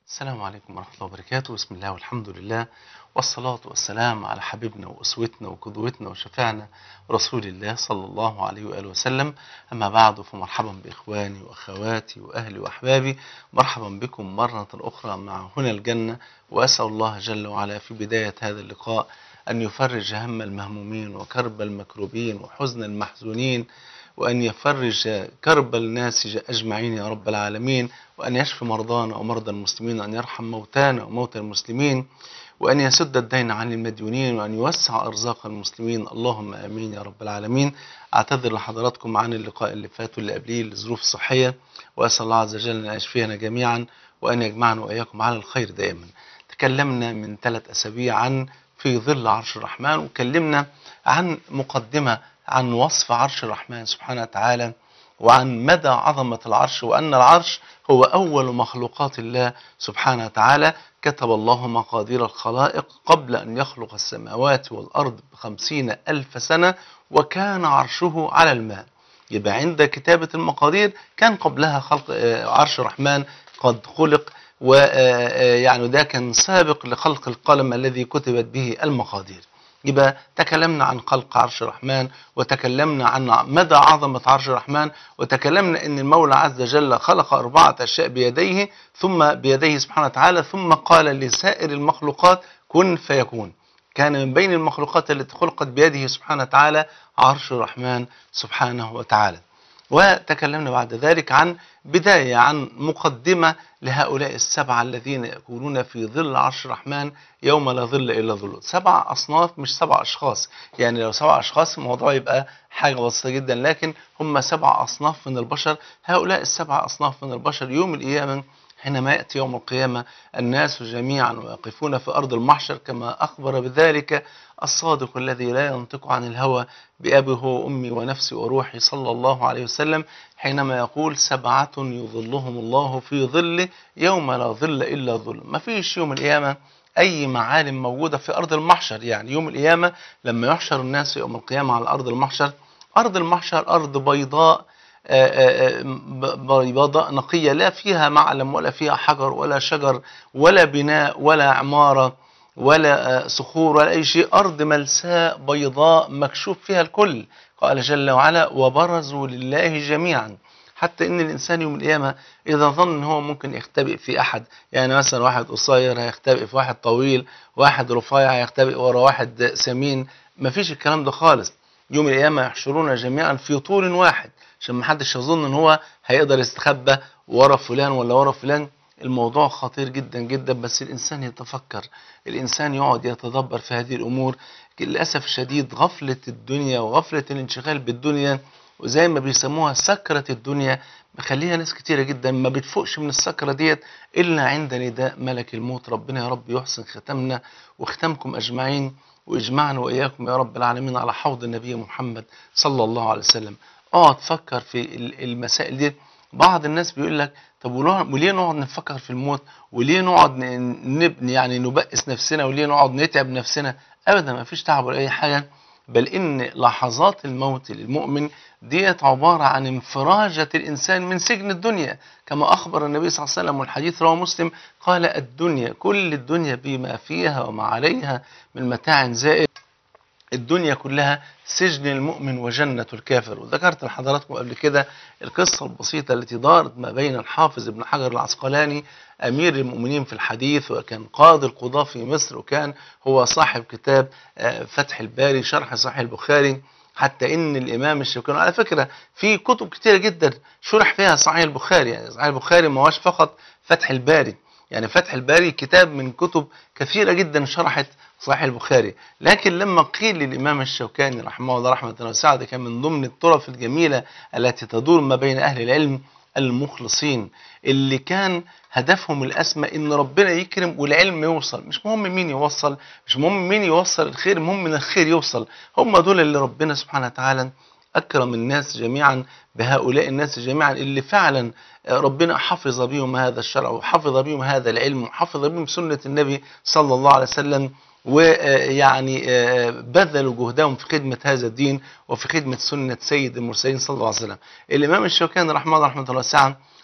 السلام عليكم ورحمة الله وبركاته بسم الله والحمد لله والصلاة والسلام على حبيبنا وأسوتنا وقدوتنا وشفعنا رسول الله صلى الله عليه وآله وسلم أما بعد فمرحبا بإخواني وأخواتي وأهلي وأحبابي مرحبا بكم مرة أخرى مع هنا الجنة وأسأل الله جل وعلا في بداية هذا اللقاء أن يفرج هم المهمومين وكرب المكروبين وحزن المحزونين وأن يفرج كرب الناس أجمعين يا رب العالمين وأن يشفي مرضانا ومرضى المسلمين وأن يرحم موتانا وموتى المسلمين وأن يسد الدين عن المديونين وأن يوسع أرزاق المسلمين اللهم آمين يا رب العالمين أعتذر لحضراتكم عن اللقاء اللي فات واللي قبليه لظروف صحية وأسأل الله عز وجل أن يشفينا جميعا وأن يجمعنا وإياكم على الخير دائما تكلمنا من ثلاث أسابيع عن في ظل عرش الرحمن وكلمنا عن مقدمة عن وصف عرش الرحمن سبحانه وتعالى وعن مدى عظمة العرش وأن العرش هو أول مخلوقات الله سبحانه وتعالى كتب الله مقادير الخلائق قبل أن يخلق السماوات والأرض بخمسين ألف سنة وكان عرشه على الماء يبقى عند كتابة المقادير كان قبلها خلق عرش الرحمن قد خلق ويعني ده كان سابق لخلق القلم الذي كتبت به المقادير يبقى تكلمنا عن خلق عرش الرحمن وتكلمنا عن مدى عظمة عرش الرحمن وتكلمنا ان المولى عز وجل خلق أربعة أشياء بيديه ثم بيديه سبحانه وتعالى ثم قال لسائر المخلوقات كن فيكون كان من بين المخلوقات التي خلقت بيده سبحانه وتعالى عرش الرحمن سبحانه وتعالى وتكلمنا بعد ذلك عن بداية عن مقدمة لهؤلاء السبعة الذين يكونون في ظل عرش الرحمن يوم لا ظل إلا ظله سبع أصناف مش سبع أشخاص يعني لو سبع أشخاص الموضوع يبقى حاجة بسيطة جدا لكن هم سبع أصناف من البشر هؤلاء السبع أصناف من البشر يوم القيامة حينما يأتي يوم القيامة الناس جميعا ويقفون في أرض المحشر كما أخبر بذلك الصادق الذي لا ينطق عن الهوى بأبي هو أمي ونفسي وروحي صلى الله عليه وسلم حينما يقول سبعة يظلهم الله في ظله يوم لا ظل إلا ظل ما فيش يوم القيامة أي معالم موجودة في أرض المحشر يعني يوم القيامة لما يحشر الناس يوم القيامة على أرض المحشر أرض المحشر أرض بيضاء بيضاء نقية لا فيها معلم ولا فيها حجر ولا شجر ولا بناء ولا عمارة ولا صخور ولا أي شيء أرض ملساء بيضاء مكشوف فيها الكل قال جل وعلا وبرزوا لله جميعا حتى ان الانسان يوم القيامه اذا ظن ان هو ممكن يختبئ في احد يعني مثلا واحد قصير هيختبئ في واحد طويل واحد رفيع هيختبئ ورا واحد سمين مفيش الكلام ده خالص يوم القيامه يحشرون جميعا في طول واحد عشان ما حدش يظن ان هو هيقدر يستخبى ورا فلان ولا ورا فلان الموضوع خطير جدا جدا بس الانسان يتفكر الانسان يقعد يتدبر في هذه الامور للاسف الشديد غفله الدنيا وغفله الانشغال بالدنيا وزي ما بيسموها سكرة الدنيا مخليها ناس كتيرة جدا ما بتفوقش من السكرة ديت إلا عند نداء ملك الموت ربنا يا رب يحسن ختمنا وختمكم أجمعين ويجمعنا وإياكم يا رب العالمين على حوض النبي محمد صلى الله عليه وسلم اقعد فكر في المسائل دي بعض الناس بيقول لك طب وليه نقعد نفكر في الموت وليه نقعد نبني يعني نبئس نفسنا وليه نقعد نتعب نفسنا ابدا ما فيش تعب ولا اي حاجه بل ان لحظات الموت للمؤمن ديت عبارة عن انفراجة الإنسان من سجن الدنيا كما أخبر النبي صلى الله عليه وسلم والحديث رواه مسلم قال الدنيا كل الدنيا بما فيها وما عليها من متاع زائد الدنيا كلها سجن المؤمن وجنة الكافر وذكرت لحضراتكم قبل كده القصة البسيطة التي دارت ما بين الحافظ ابن حجر العسقلاني أمير المؤمنين في الحديث وكان قاضي القضاة في مصر وكان هو صاحب كتاب فتح الباري شرح صحيح البخاري حتى ان الامام الشوكاني على فكره في كتب كتيره جدا شرح فيها صحيح البخاري يعني صحيح البخاري ما هوش فقط فتح الباري يعني فتح الباري كتاب من كتب كثيره جدا شرحت صحيح البخاري لكن لما قيل للامام الشوكاني رحمه الله رحمه واسعه كان من ضمن الطرف الجميله التي تدور ما بين اهل العلم المخلصين اللي كان هدفهم الأسمى إن ربنا يكرم والعلم يوصل مش مهم مين يوصل مش مهم مين يوصل الخير المهم من الخير يوصل هم دول اللي ربنا سبحانه وتعالى أكرم الناس جميعا بهؤلاء الناس جميعا اللي فعلا ربنا حفظ بهم هذا الشرع وحفظ بهم هذا العلم وحفظ بهم سنة النبي صلى الله عليه وسلم ويعني بذلوا جهدهم في خدمة هذا الدين وفي خدمة سنة سيد المرسلين صلى الله عليه وسلم الإمام الشوكاني رحمه الله رحمه الله واسعة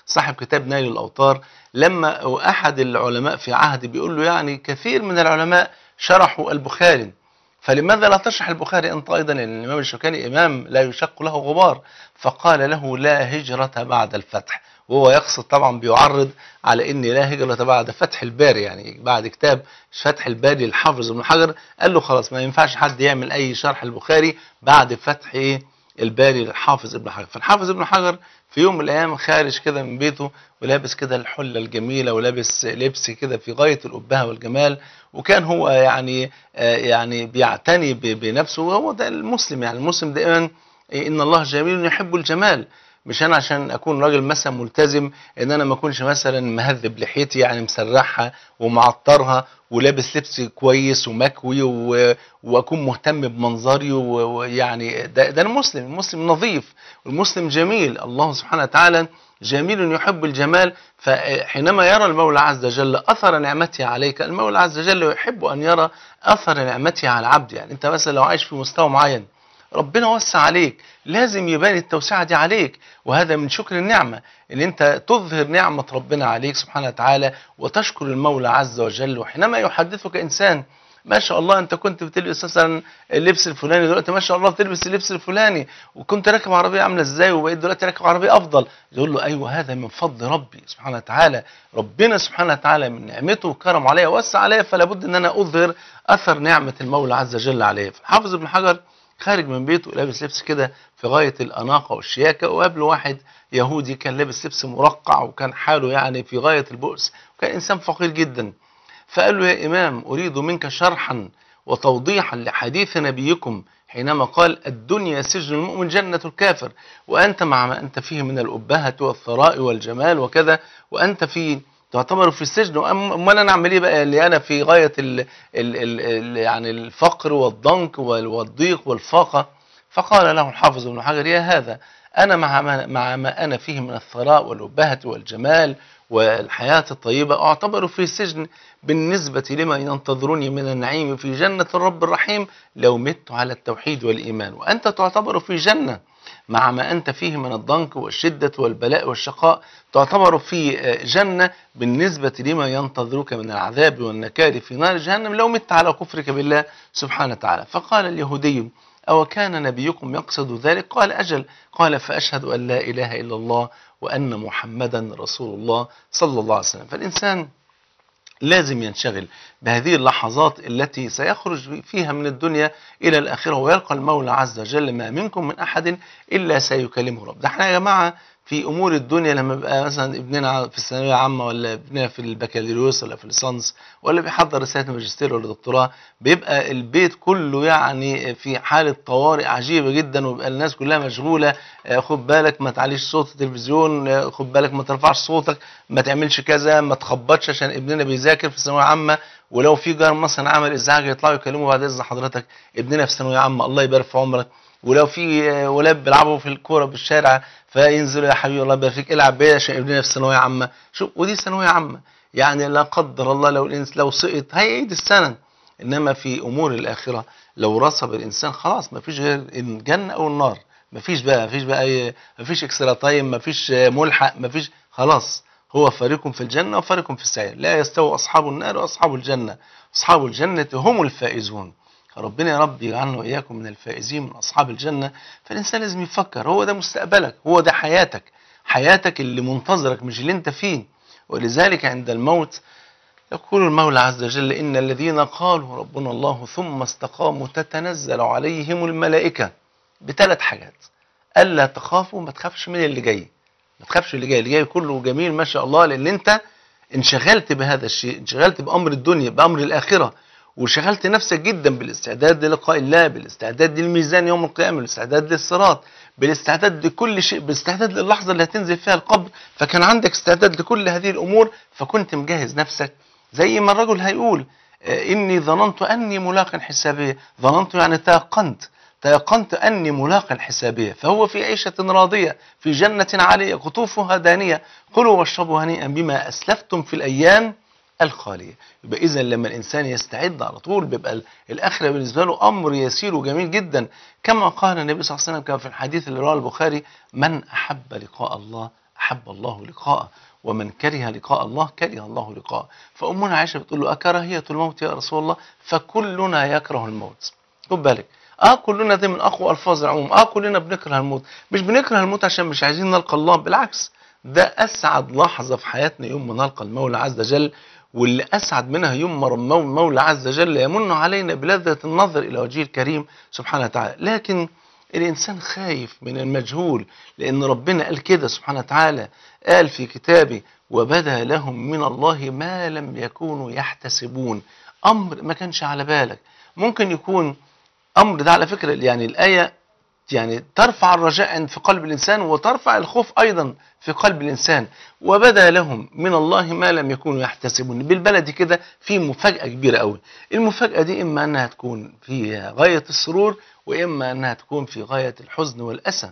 صاحب كتاب نيل الأوطار لما أحد العلماء في عهد بيقول له يعني كثير من العلماء شرحوا البخاري فلماذا لا تشرح البخاري أنت أيضا لأن الإمام الشوكاني إمام لا يشق له غبار فقال له لا هجرة بعد الفتح وهو يقصد طبعا بيعرض على ان لا هجرة بعد فتح الباري يعني بعد كتاب فتح الباري للحافظ ابن حجر قال له خلاص ما ينفعش حد يعمل اي شرح البخاري بعد فتح ايه الباري للحافظ ابن حجر فالحافظ ابن حجر في يوم من الايام خارج كده من بيته ولابس كده الحله الجميله ولابس لبس كده في غايه الابهه والجمال وكان هو يعني آه يعني بيعتني ب- بنفسه وهو ده المسلم يعني المسلم دائما إيه، ان الله جميل يحب الجمال مش انا عشان اكون راجل مثلا ملتزم ان انا ما اكونش مثلا مهذب لحيتي يعني مسرحها ومعطرها ولابس لبس كويس ومكوي و... واكون مهتم بمنظري و- ويعني ده, ده المسلم المسلم نظيف والمسلم جميل الله سبحانه وتعالى جميل يحب الجمال فحينما يرى المولى عز وجل اثر نعمته عليك المولى عز وجل يحب ان يرى اثر نعمته على العبد يعني انت مثلا لو عايش في مستوى معين ربنا وسع عليك لازم يبان التوسعة دي عليك وهذا من شكر النعمة ان انت تظهر نعمة ربنا عليك سبحانه وتعالى وتشكر المولى عز وجل وحينما يحدثك انسان ما شاء الله انت كنت بتلبس مثلا اللبس الفلاني دلوقتي ما شاء الله بتلبس اللبس الفلاني وكنت راكب عربيه عامله ازاي وبقيت دلوقتي راكب عربيه افضل يقول له ايوه هذا من فضل ربي سبحانه وتعالى ربنا سبحانه وتعالى من نعمته وكرم عليا ووسع عليا فلا بد ان انا اظهر اثر نعمه المولى عز وجل عليا فالحافظ ابن حجر خارج من بيته لابس لبس كده في غايه الاناقه والشياكه وقابله واحد يهودي كان لابس لبس مرقع وكان حاله يعني في غايه البؤس وكان انسان فقير جدا فقال له يا إمام أريد منك شرحا وتوضيحا لحديث نبيكم حينما قال الدنيا سجن المؤمن جنة الكافر وأنت مع ما أنت فيه من الأبهة والثراء والجمال وكذا وأنت في تعتبر في السجن وأم- امال انا اعمل ايه بقى اللي انا في غايه ال ال ال ال يعني الفقر والضنك وال- والضيق والفاقه فقال له الحافظ ابن حجر يا هذا انا مع ما, مع ما انا فيه من الثراء والابهه والجمال والحياه الطيبه اعتبر في سجن بالنسبه لما ينتظرني من النعيم في جنه الرب الرحيم لو مت على التوحيد والايمان وانت تعتبر في جنه مع ما أنت فيه من الضنك والشدة والبلاء والشقاء تعتبر في جنة بالنسبة لما ينتظرك من العذاب والنكال في نار جهنم لو مت على كفرك بالله سبحانه وتعالى فقال اليهودي أو كان نبيكم يقصد ذلك قال أجل قال فأشهد أن لا إله إلا الله وأن محمدا رسول الله صلى الله عليه وسلم فالإنسان لازم ينشغل بهذه اللحظات التي سيخرج فيها من الدنيا إلى الآخرة ويلقى المولى عز وجل ما منكم من أحد إلا سيكلمه رب ده احنا يا جماعة في أمور الدنيا لما بيبقى مثلا ابننا في الثانوية عامة ولا ابننا في البكالوريوس ولا في الليسانس ولا بيحضر رسالة ماجستير ولا دكتوراه بيبقى البيت كله يعني في حالة طوارئ عجيبة جدا وبيبقى الناس كلها مشغولة آه، خد بالك ما تعليش صوت التلفزيون آه، خد بالك ما ترفعش صوتك ما تعملش كذا ما تخبطش عشان ابننا بيذاكر في ثانوية عامة ولو في جار مثلا عمل ازعاج يطلعوا يكلموا بعد اذن حضرتك ابننا في ثانوية عامة الله يبارك في عمرك ولو في آه، ولاد بيلعبوا في الكوره بالشارع فينزلوا يا حبيبي الله يبارك فيك العب بيا عشان ابننا في ثانويه عامه شوف ودي ثانويه عامه يعني لا قدر الله لو الانس لو سقط هيعيد السنه انما في امور الاخره لو رصب الانسان خلاص ما فيش غير الجنه او النار ما فيش بقى ما فيش بقى اي ما فيش اكسترا تايم ما فيش آه، ملحق ما فيش خلاص هو فريق في الجنه وفريق في السعير لا يستوي اصحاب النار واصحاب الجنه اصحاب الجنه هم الفائزون ربنا يا رب يجعلنا واياكم من الفائزين من اصحاب الجنه فالانسان لازم يفكر هو ده مستقبلك هو ده حياتك حياتك اللي منتظرك مش اللي انت فيه ولذلك عند الموت يقول المولى عز وجل ان الذين قالوا ربنا الله ثم استقاموا تتنزل عليهم الملائكه بثلاث حاجات الا تخافوا ما تخافش من اللي جاي ما تخافش اللي جاي اللي جاي كله جميل ما شاء الله لان انت انشغلت بهذا الشيء انشغلت بامر الدنيا بامر الاخره وشغلت نفسك جدا بالاستعداد للقاء الله بالاستعداد للميزان يوم القيامه بالاستعداد للصراط بالاستعداد لكل شيء بالاستعداد للحظه اللي هتنزل فيها القبر فكان عندك استعداد لكل هذه الامور فكنت مجهز نفسك زي ما الرجل هيقول آه، اني ظننت اني ملاق حسابيه ظننت يعني تيقنت تيقنت اني ملاق حسابيه فهو في عيشه راضيه في جنه عاليه قطوفها دانيه كلوا واشربوا هنيئا بما اسلفتم في الايام الخاليه يبقى اذا لما الانسان يستعد على طول بيبقى ال- الاخره بالنسبه له امر يسير وجميل جدا كما قال النبي صلى الله عليه وسلم كما في الحديث اللي رواه البخاري من احب لقاء الله أحب الله لقاءه ومن كره لقاء الله كره الله لقاءه فأمنا عائشة بتقول له أكراهية الموت يا رسول الله فكلنا يكره الموت خد بالك اه كلنا دي من اقوى الفاظ العموم اه كلنا بنكره الموت مش بنكره الموت عشان مش عايزين نلقى الله بالعكس ده اسعد لحظه في حياتنا يوم ما نلقى المولى عز وجل واللي اسعد منها يوم ما المولى عز وجل يمن علينا بلذه النظر الى وجهه الكريم سبحانه وتعالى لكن الانسان خايف من المجهول لان ربنا قال كده سبحانه وتعالى قال في كتابه وبدا لهم من الله ما لم يكونوا يحتسبون امر ما كانش على بالك ممكن يكون امر ده على فكره يعني الايه يعني ترفع الرجاء عند في قلب الانسان وترفع الخوف ايضا في قلب الانسان وبدا لهم من الله ما لم يكونوا يحتسبون بالبلدي كده في مفاجاه كبيره قوي المفاجاه دي اما انها تكون في غايه السرور واما انها تكون في غايه الحزن والاسى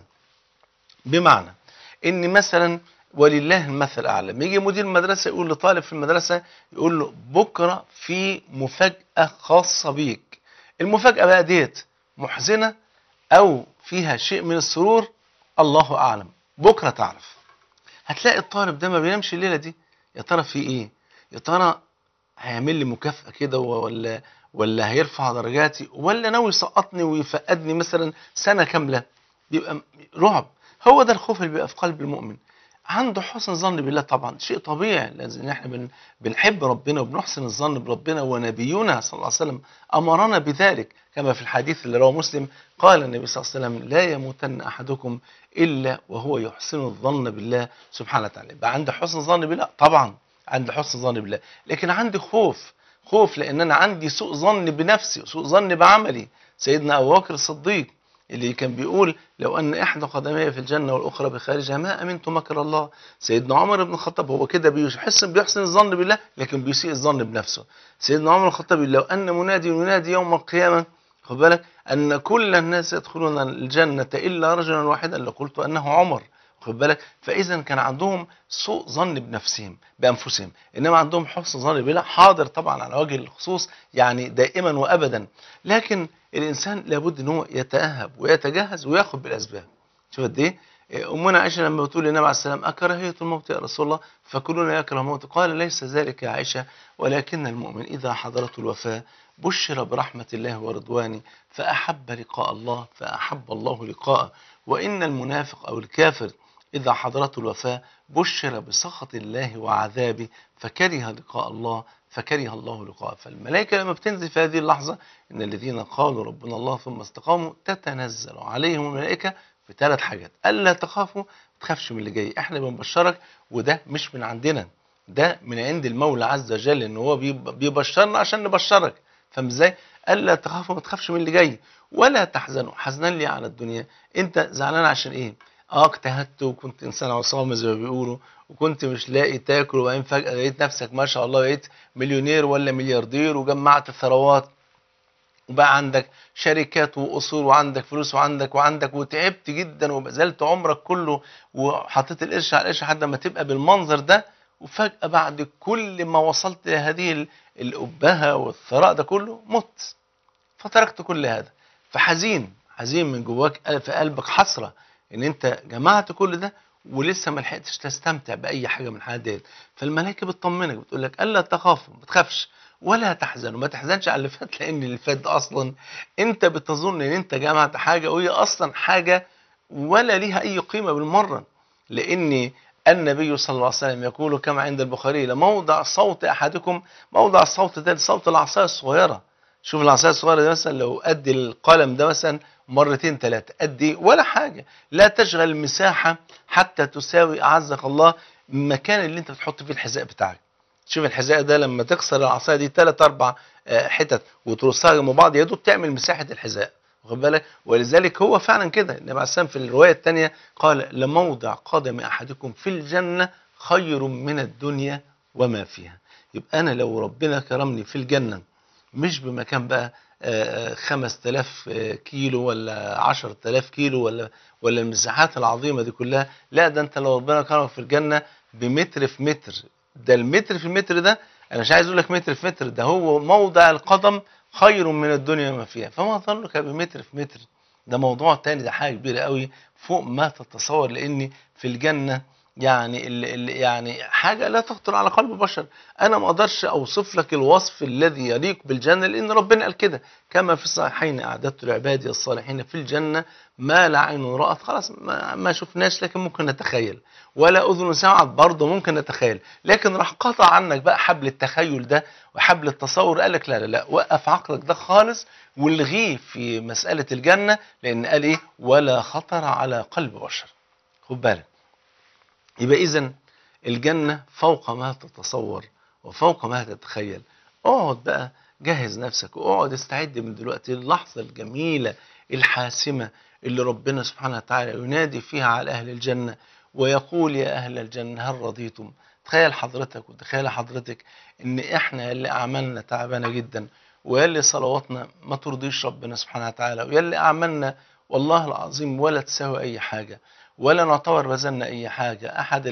بمعنى ان مثلا ولله المثل الاعلى يجي مدير المدرسه يقول لطالب في المدرسه يقول له بكره في مفاجاه خاصه بيك المفاجاه بقى ديت محزنه او فيها شيء من السرور الله اعلم بكره تعرف هتلاقي الطالب ده ما بينامش الليله دي يا ترى في ايه يا ترى هيعمل لي مكافاه كده ولا ولا هيرفع درجاتي ولا ناوي يسقطني ويفقدني مثلا سنه كامله بيبقى رعب هو ده الخوف اللي بيبقى في قلب المؤمن عنده حسن ظن بالله طبعا شيء طبيعي لازم احنا بن بنحب ربنا وبنحسن الظن بربنا ونبينا صلى الله عليه وسلم امرنا بذلك كما في الحديث اللي رواه مسلم قال النبي صلى الله عليه وسلم لا يموتن احدكم الا وهو يحسن الظن بالله سبحانه وتعالى يبقى عندي حسن ظن بالله طبعا عندي حسن ظن بالله لكن عندي خوف خوف لان انا عندي سوء ظن بنفسي وسوء ظن بعملي سيدنا ابو بكر الصديق اللي كان بيقول لو ان احدى قدمي في الجنه والاخرى بخارجها ما امنت مكر الله سيدنا عمر بن الخطاب هو كده بيحس بيحسن الظن بالله لكن بيسيء الظن بنفسه سيدنا عمر بن الخطاب لو ان منادي ينادي يوم القيامه خد بالك ان كل الناس يدخلون الجنه الا رجلا واحدا لقلت انه عمر خد بالك فاذا كان عندهم سوء ظن بنفسهم بانفسهم انما عندهم حسن ظن بالله حاضر طبعا على وجه الخصوص يعني دائما وابدا لكن الانسان لابد ان هو يتاهب ويتجهز وياخذ بالاسباب شوف قد ايه امنا عائشه لما بتقول للنبي عليه السلام اكراهيه الموت يا رسول الله فكلنا يكره الموت قال ليس ذلك يا عائشه ولكن المؤمن اذا حضرته الوفاه بشر برحمه الله ورضوانه فاحب لقاء الله فاحب الله لقاءه وان المنافق او الكافر إذا حضرته الوفاة بشر بسخط الله وعذابه فكره لقاء الله فكره الله لقاءه فالملائكة لما بتنزل في هذه اللحظة إن الذين قالوا ربنا الله ثم استقاموا تتنزل عليهم الملائكة في ثلاث حاجات ألا تخافوا ما تخافش من اللي جاي احنا بنبشرك وده مش من عندنا ده من عند المولى عز وجل ان هو بيبشرنا عشان نبشرك فاهم ازاي؟ الا تخافوا ما تخافش من اللي جاي ولا تحزنوا حزنان لي على الدنيا انت زعلان عشان ايه؟ اه اجتهدت وكنت انسان عصامي زي ما بيقولوا وكنت مش لاقي تاكل وبعدين فجاه لقيت نفسك ما شاء الله بقيت مليونير ولا ملياردير وجمعت ثروات وبقى عندك شركات واصول وعندك فلوس وعندك وعندك وتعبت جدا وبذلت عمرك كله وحطيت القرش على القرش لحد ما تبقى بالمنظر ده وفجاه بعد كل ما وصلت لهذه الابهه والثراء ده كله مت فتركت كل هذا فحزين حزين من جواك في قلبك حسره ان انت جمعت كل ده ولسه ما لحقتش تستمتع باي حاجه من الحاجات ديت فالملائكه بتطمنك بتقول لك الا تخافوا ما تخافش ولا تحزنوا ما تحزنش على اللي فات لان اللي فات ده اصلا انت بتظن ان انت جمعت حاجه وهي اصلا حاجه ولا ليها اي قيمه بالمره لان النبي صلى الله عليه وسلم يقول كما عند البخاري لموضع صوت احدكم موضع الصوت ده صوت العصايه الصغيره شوف العصايه الصغيره دي مثلا لو قد القلم ده مثلا مرتين ثلاثة قد ايه ولا حاجة لا تشغل مساحة حتى تساوي أعزك الله المكان اللي انت بتحط فيه الحذاء بتاعك شوف الحذاء ده لما تكسر العصاية دي ثلاث أربع حتت وترصها جنب بعض يا دوب تعمل مساحة الحذاء واخد بالك ولذلك هو فعلا كده النبي عليه السلام في الرواية الثانية قال لموضع قدم أحدكم في الجنة خير من الدنيا وما فيها يبقى أنا لو ربنا كرمني في الجنة مش بمكان بقى خمس تلاف كيلو ولا عشر تلاف كيلو ولا ولا المساحات العظيمة دي كلها لا ده انت لو ربنا كرمك في الجنة بمتر في متر ده المتر في المتر ده انا مش عايز اقول لك متر في متر ده هو موضع القدم خير من الدنيا ما فيها فما ظنك بمتر في متر ده موضوع تاني ده حاجة كبيرة قوي فوق ما تتصور لان في الجنة يعني ال ال يعني حاجة لا تخطر على قلب بشر أنا ما أقدرش أوصف لك الوصف الذي يليق بالجنة لأن ربنا قال كده كما في الصحيحين أعددت لعبادي الصالحين في الجنة ما لا عين رأت خلاص ما, ما شفناش لكن ممكن نتخيل ولا أذن سمعت برضه ممكن نتخيل لكن راح قطع عنك بقى حبل التخيل ده وحبل التصور قال لك لا لا لا وقف عقلك ده خالص والغيه في مسألة الجنة لأن قال إيه ولا خطر على قلب بشر خد بالك يبقى إذا الجنة فوق ما تتصور وفوق ما تتخيل اقعد بقى جهز نفسك واقعد استعد من دلوقتي للحظة الجميلة الحاسمة اللي ربنا سبحانه وتعالى ينادي فيها على أهل الجنة ويقول يا أهل الجنة هل رضيتم تخيل حضرتك وتخيل حضرتك ان احنا اللي اعمالنا تعبانه جدا ويلي صلواتنا ما ترضيش ربنا سبحانه وتعالى ويلي اعمالنا والله العظيم ولا تساوي اي حاجه ولا نعتبر بذلنا اي حاجه احد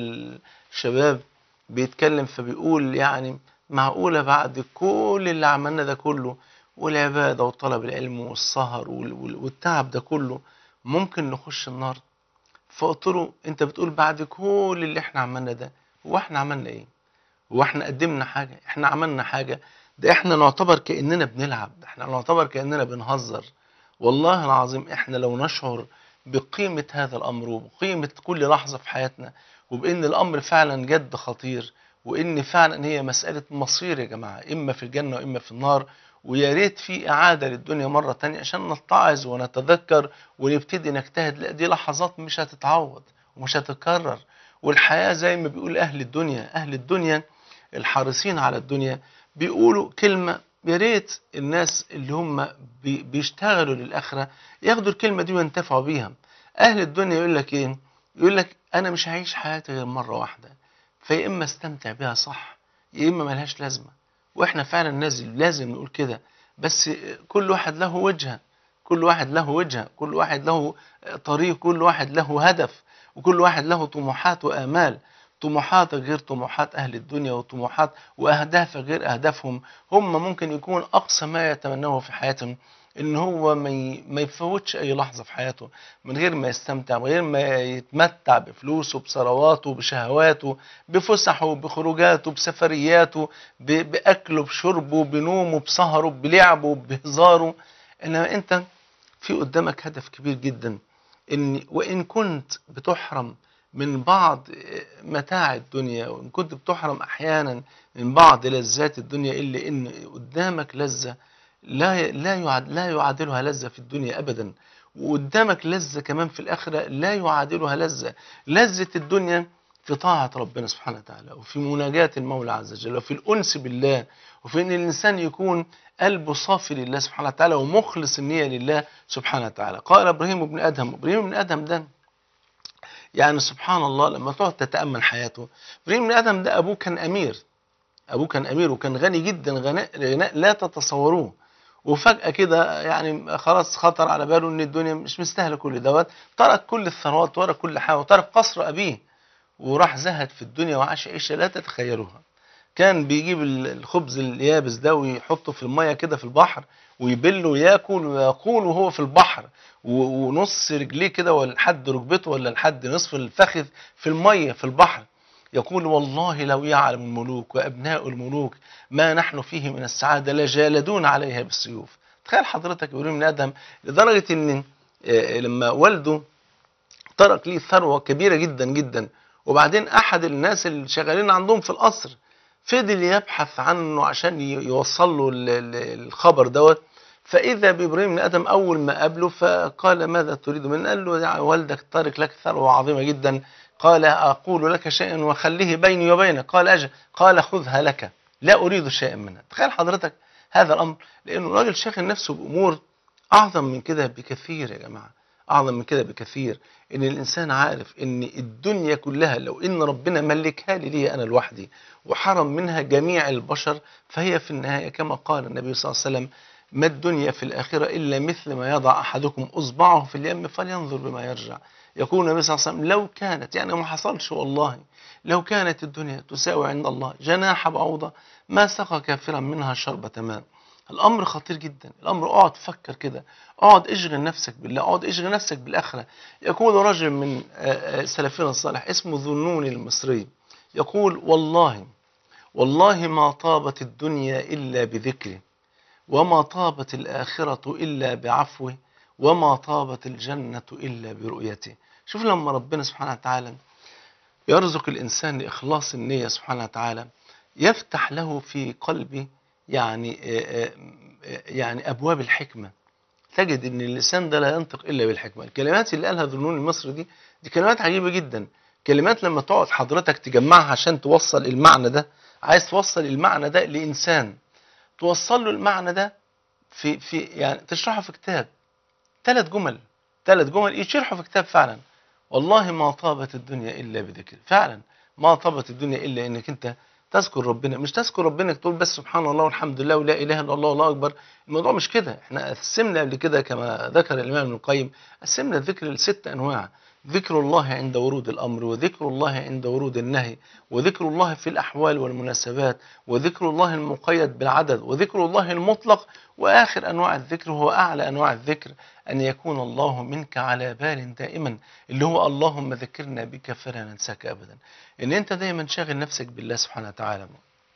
الشباب بيتكلم فبيقول يعني معقوله بعد كل اللي عملنا ده كله والعباده وطلب العلم والسهر وال- وال- والتعب ده كله ممكن نخش النار فقلت له انت بتقول بعد كل اللي احنا عملنا ده هو احنا عملنا ايه هو احنا قدمنا حاجه احنا عملنا حاجه ده احنا نعتبر كاننا بنلعب ده احنا نعتبر كاننا بنهزر والله العظيم احنا لو نشعر بقيمه هذا الامر وبقيمه كل لحظه في حياتنا وبان الامر فعلا جد خطير وان فعلا هي مساله مصير يا جماعه اما في الجنه واما في النار ويا ريت في اعاده للدنيا مره تانية عشان نتعظ ونتذكر ونبتدي نجتهد لا دي لحظات مش هتتعوض ومش هتتكرر والحياه زي ما بيقول اهل الدنيا اهل الدنيا الحريصين على الدنيا بيقولوا كلمه يا ريت الناس اللي هم بي- بيشتغلوا للاخره ياخدوا الكلمه دي وينتفعوا بيها اهل الدنيا يقول لك ايه يقول لك انا مش هعيش حياتي غير مره واحده فيا اما استمتع بيها صح يا اما ملهاش لازمه واحنا فعلا لازم لازم نقول كده بس كل واحد له وجهه كل واحد له وجهه كل واحد له طريق كل واحد له هدف وكل واحد له طموحات وآمال طموحاتك غير طموحات أهل الدنيا وطموحات وأهدافك غير أهدافهم هم ممكن يكون أقصى ما يتمنوه في حياتهم إن هو ما ي- ما يفوتش أي لحظة في حياته من غير ما يستمتع من غير ما يتمتع بفلوسه بثرواته بشهواته بفسحه بخروجاته بسفرياته ب- بأكله بشربه بنومه بسهره بلعبه بهزاره إنما أنت في قدامك هدف كبير جدا ان وان كنت بتحرم من بعض متاع الدنيا وان كنت بتحرم احيانا من بعض لذات الدنيا الا ان قدامك لذه لا لا يعد لا يعادلها لذه في الدنيا ابدا وقدامك لذه كمان في الاخره لا يعادلها لذه لذه الدنيا في طاعة ربنا سبحانه وتعالى وفي مناجاة المولى عز وجل وفي الأنس بالله وفي أن الإنسان يكون قلبه صافي لله سبحانه وتعالى ومخلص النية لله سبحانه وتعالى قال إبراهيم بن أدهم إبراهيم بن أدهم ده يعني سبحان الله لما تقعد تتأمل حياته إبراهيم بن أدهم ده أبوه كان أمير أبوه كان أمير وكان غني جدا غناء غناء لا تتصوروه وفجأة كده يعني خلاص خطر على باله إن الدنيا مش مستاهلة كل دوت ترك كل الثروات ترك كل حاجة وترك قصر أبيه وراح زهد في الدنيا وعاش عيشة لا تتخيلوها كان بيجيب ال- الخبز اليابس ده ويحطه في المية كده في البحر ويبله وياكل ويقول وهو في البحر و- ونص رجليه كده ولا لحد ركبته ولا لحد نصف الفخذ في المية في البحر يقول والله لو يعلم الملوك وأبناء الملوك ما نحن فيه من السعادة لجالدون عليها بالسيوف تخيل حضرتك إبراهيم بن آدم لدرجة إن آه، لما والده ترك ليه ثروة كبيرة جدا جدا وبعدين أحد الناس اللي شغالين عندهم في القصر فضل يبحث عنه عشان ي- يوصل له ال- ال- الخبر دوت فإذا بإبراهيم بن آدم أول ما قابله فقال ماذا تريد منه قال له يا والدك تارك لك ثروة عظيمة جدا قال أقول لك شيئا وخليه بيني وبينك قال أجل قال خذها لك لا أريد شيئا منها تخيل حضرتك هذا الأمر لأنه راجل شاغل نفسه بأمور أعظم من كده بكثير يا جماعة أعظم من كده بكثير إن الإنسان عارف إن الدنيا كلها لو إن ربنا ملكها لي لي أنا لوحدي وحرم منها جميع البشر فهي في النهاية كما قال النبي صلى الله عليه وسلم ما الدنيا في الآخرة إلا مثل ما يضع أحدكم إصبعه في اليم فلينظر بما يرجع يقول النبي صلى الله عليه وسلم لو كانت يعني ما حصلش والله لو كانت الدنيا تساوي عند الله جناح بعوضة ما سقى كافرا منها شربة ماء الامر خطير جدا الامر اقعد فكر كده اقعد اشغل نفسك بالله اقعد اشغل نفسك بالاخره يقول رجل من آه، آه، سلفنا الصالح اسمه ذنون المصري يقول والله والله ما طابت الدنيا الا بذكره وما طابت الاخره الا بعفوه وما طابت الجنه الا برؤيته شوف لما ربنا سبحانه وتعالى يرزق الانسان اخلاص النيه سبحانه وتعالى يفتح له في قلبه يعني آه، آه، آه، يعني ابواب الحكمه تجد ان اللسان ده لا ينطق الا بالحكمه الكلمات اللي قالها ذنون المصري دي دي كلمات عجيبه جدا كلمات لما تقعد حضرتك تجمعها عشان توصل المعنى ده عايز توصل المعنى ده لانسان توصل له المعنى ده في في يعني تشرحه في كتاب ثلاث جمل ثلاث جمل يشرحوا في كتاب فعلا والله ما طابت الدنيا الا بذكر فعلا ما طابت الدنيا الا انك انت تذكر ربنا مش تذكر ربنا تقول بس سبحان الله والحمد لله ولا اله الا الله والله اكبر الموضوع مش كده احنا قسمنا قبل كده كما ذكر الامام ابن القيم قسمنا الذكر لست انواع ذكر الله عند ورود الامر وذكر الله عند ورود النهي وذكر الله في الاحوال والمناسبات وذكر الله المقيد بالعدد وذكر الله المطلق واخر انواع الذكر هو اعلى انواع الذكر ان يكون الله منك على بال دائما اللي هو اللهم ذكرنا بك فلا ننساك ابدا ان انت دايما شاغل نفسك بالله سبحانه وتعالى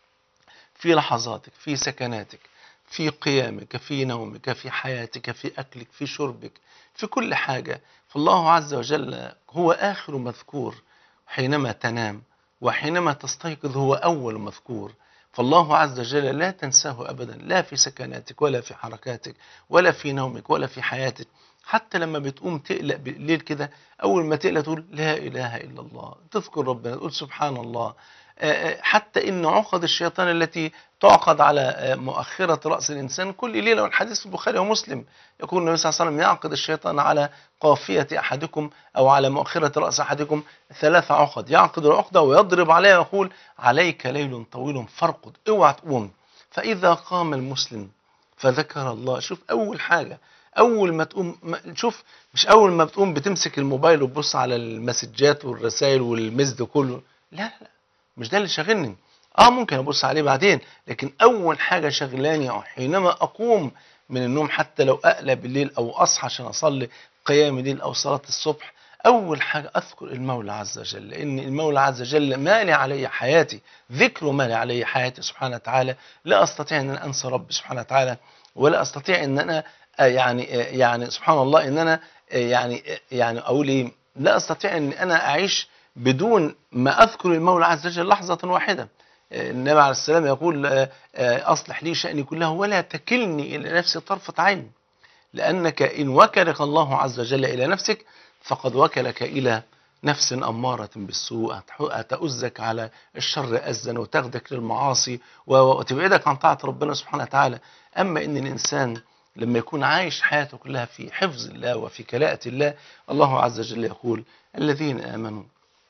في لحظاتك في سكناتك في قيامك في نومك في حياتك في اكلك في شربك في كل حاجه فالله عز وجل هو اخر مذكور حينما تنام وحينما تستيقظ هو اول مذكور فالله عز وجل لا تنساه ابدا لا في سكناتك ولا في حركاتك ولا في نومك ولا في حياتك حتى لما بتقوم تقلق بالليل كده اول ما تقلق تقول لا اله الا الله تذكر ربنا تقول سبحان الله آه، آه، حتى ان عقد الشيطان التي تعقد على آه، مؤخره راس الانسان كل ليله والحديث في البخاري ومسلم يقول النبي صلى الله عليه وسلم يعقد الشيطان على قافيه احدكم او على مؤخره راس احدكم ثلاث عقد يعقد العقده ويضرب عليها ويقول عليك ليل طويل فارقد اوعى تقوم فاذا قام المسلم فذكر الله شوف اول حاجه اول ما تقوم ما- شوف مش اول ما بتقوم بتمسك الموبايل وتبص على المسجات والرسائل والمسد كله لا لا لا مش ده اللي شاغلني اه ممكن ابص عليه بعدين لكن اول حاجه شغلاني أو حينما اقوم من النوم حتى لو اقلى بالليل او اصحى عشان اصلي قيام الليل او صلاه الصبح اول حاجه اذكر المولى عز وجل لان المولى عز وجل مالي علي حياتي ذكره مالي علي حياتي سبحانه وتعالى لا استطيع ان انا انسى ربي سبحانه وتعالى ولا استطيع ان انا آه، يعني آه، يعني سبحان الله ان انا آه، يعني آه، يعني اقول ايه لا استطيع ان انا اعيش بدون ما اذكر المولى عز وجل لحظه واحده آه، النبي عليه السلام يقول آه، آه، اصلح لي شاني كله ولا تكلني الى نفسي طرفه عين لانك ان وكلك الله عز وجل الى نفسك فقد وكلك الى نفس أمارة بالسوء هتح- هتؤزك على الشر أزا وتاخدك للمعاصي و- وتبعدك عن طاعة ربنا سبحانه وتعالى أما إن الإنسان لما يكون عايش حياته كلها في حفظ الله وفي كلاءة الله الله عز وجل يقول الذين آمنوا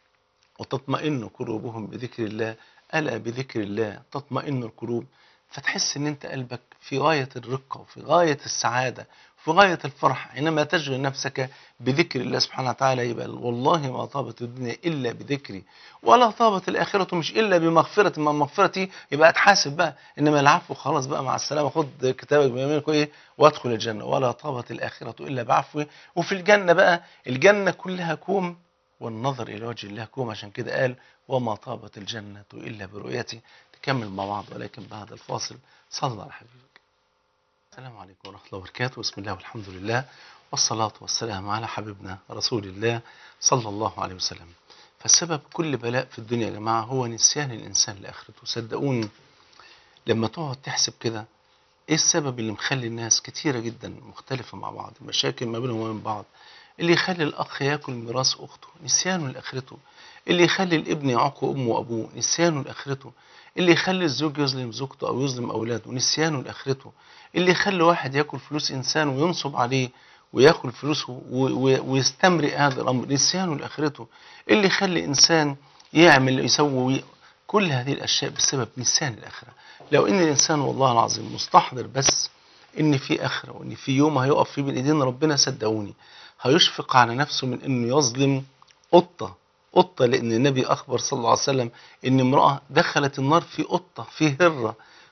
وتطمئن قلوبهم بذكر الله ألا بذكر الله تطمئن القلوب فتحس ان انت قلبك في غاية الرقة وفي غاية السعادة في غاية الفرح حينما تشغل نفسك بذكر الله سبحانه وتعالى يبقى والله ما طابت الدنيا إلا بذكري ولا طابت الآخرة مش إلا بمغفرة ما مغفرتي يبقى اتحاسب بقى إنما العفو خلاص بقى مع السلامة خد كتابك بيمينك وإيه وادخل الجنة ولا طابت الآخرة إلا بعفوه وفي الجنة بقى الجنة كلها كوم والنظر إلى وجه الله كوم عشان كده قال وما طابت الجنة إلا برؤيتي نكمل مع بعض ولكن بعد الفاصل صلى على حبيبك السلام عليكم ورحمة الله وبركاته بسم الله والحمد لله والصلاة والسلام على حبيبنا رسول الله صلى الله عليه وسلم فالسبب كل بلاء في الدنيا يا جماعة هو نسيان الإنسان لآخرته صدقوني لما تقعد تحسب كده ايه السبب اللي مخلي الناس كتيرة جدا مختلفة مع بعض مشاكل ما بينهم وبين بعض اللي يخلي الأخ ياكل ميراث أخته نسيانه لآخرته اللي يخلي الابن يعق أمه وأبوه نسيانه لآخرته اللي يخلي الزوج يظلم زوجته أو يظلم أولاده نسيانه لآخرته اللي يخلي واحد ياكل فلوس إنسان وينصب عليه وياكل فلوسه و- و- ويستمرئ هذا الأمر نسيانه لآخرته اللي يخلي إنسان يعمل يسوي كل هذه الأشياء بسبب نسيان الآخرة لو إن الإنسان والله العظيم مستحضر بس إن في آخرة وإن في يوم هيقف فيه بين إيدين ربنا صدقوني هيشفق على نفسه من إنه يظلم قطة قطة لأن النبي أخبر صلى الله عليه وسلم إن امرأة دخلت النار في قطة في هرة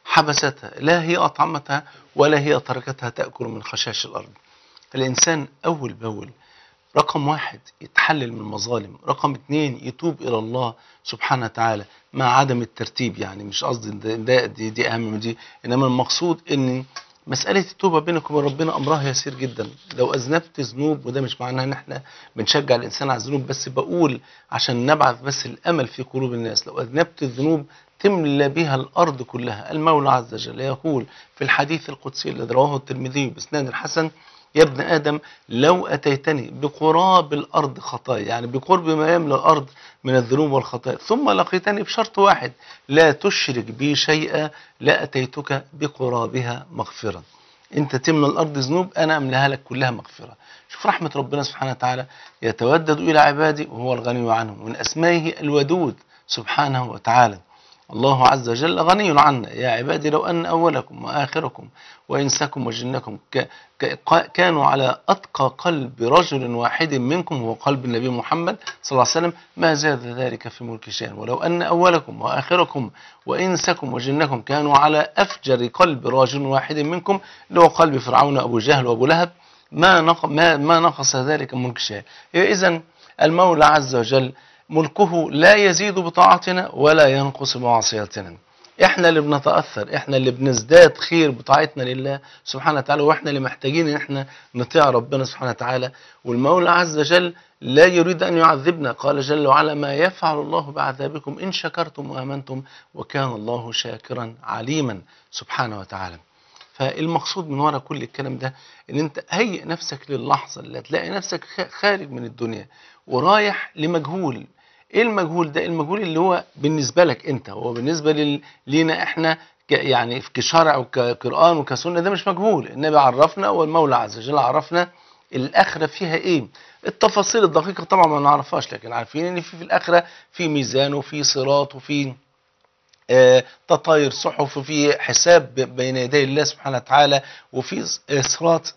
حبستها لا هي أطعمتها ولا هي تركتها تأكل من خشاش الأرض الإنسان أول بأول رقم واحد يتحلل من المظالم رقم اتنين يتوب إلى الله سبحانه وتعالى مع عدم الترتيب يعني مش قصدي ده- ده دي, دي أهم من دي إنما المقصود إن مسألة التوبة بينك وبين ربنا أمرها يسير جدا لو أذنبت ذنوب وده مش معناه إن إحنا بنشجع الإنسان على الذنوب بس بقول عشان نبعث بس الأمل في قلوب الناس لو أذنبت الذنوب تملى بها الأرض كلها المولى عز وجل يقول في الحديث القدسي الذي رواه الترمذي بإسناد الحسن يا ابن آدم لو أتيتني بقراب الأرض خطايا يعني بقرب ما يملأ الأرض من الذنوب والخطايا ثم لقيتني بشرط واحد لا تشرك بي شيئا لا أتيتك بقرابها مغفرة انت تملى الارض ذنوب انا املاها لك كلها مغفره شوف رحمه ربنا سبحانه وتعالى يتودد الى عباده وهو الغني عنهم من اسمائه الودود سبحانه وتعالى الله عز وجل غني عنا يا عبادي لو أن أولكم وآخركم وإنسكم وجنكم ك- ك- كانوا على أتقى قلب رجل واحد منكم هو قلب النبي محمد صلى الله عليه وسلم ما زاد ذلك في ملك شيئا ولو أن أولكم وآخركم وإنسكم وجنكم كانوا على أفجر قلب رجل واحد منكم اللي هو قلب فرعون أبو جهل وأبو لهب ما نق- ما ما نقص ذلك ملك شيئا إذا المولى عز وجل ملكه لا يزيد بطاعتنا ولا ينقص بمعصيتنا احنا اللي بنتاثر احنا اللي بنزداد خير بطاعتنا لله سبحانه وتعالى واحنا اللي محتاجين ان احنا نطيع ربنا سبحانه وتعالى والمولى عز وجل لا يريد ان يعذبنا قال جل وعلا ما يفعل الله بعذابكم ان شكرتم وامنتم وكان الله شاكرا عليما سبحانه وتعالى فالمقصود من وراء كل الكلام ده ان انت هيئ نفسك للحظه اللي هتلاقي نفسك خ- خارج من الدنيا ورايح لمجهول ايه المجهول ده المجهول اللي هو بالنسبه لك انت هو بالنسبه لل... لينا احنا ك... يعني كشرع وكقران وكسنه ده مش مجهول النبي عرفنا والمولى عز وجل عرفنا الاخره فيها ايه التفاصيل الدقيقه طبعا ما نعرفهاش لكن عارفين ان في في الاخره في ميزان وفي صراط وفي آه، تطاير صحف وفي حساب ب- بين يدي الله سبحانه وتعالى وفي ص- آه، صراط